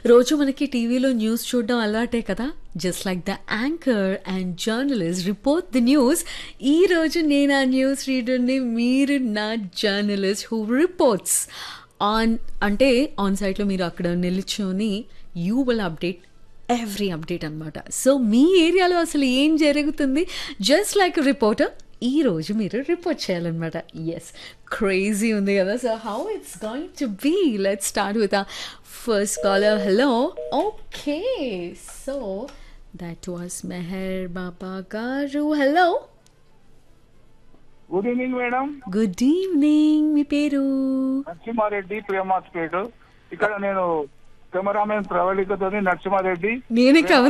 రోజు మనకి టీవీలో న్యూస్ చూడడం అలవాటే కదా just like the anchor and journalist report the news ఈ రోజు నేను ఆ న్యూస్ రీడర్ని మీరు నా జర్నలిస్ట్ హూ రిపోర్ట్స్ ఆన్ అంటే ఆన్ సైట్లో మీరు అక్కడ నిల్చొని you will update every update అనమాట సో మీ ఏరియాలో అసలు ఏం జరుగుతుంది జస్ట్ లైక్ రిపోర్టర్ ఈ రోజు మీరు రిపోర్ట్ చేయాలన్నమాట ఎస్ క్రేజీ ఉంది కదా so how it's going to be let start with first caller hello okay so that was Meher Baba garu hello good evening madam good evening మీ పేరు నరసింహారెడ్డి ప్రేమాస్పేట్ ఇక్కడ నేను కెమెరామెన్ ప్రవళికతో నరసింహారెడ్డి నేనే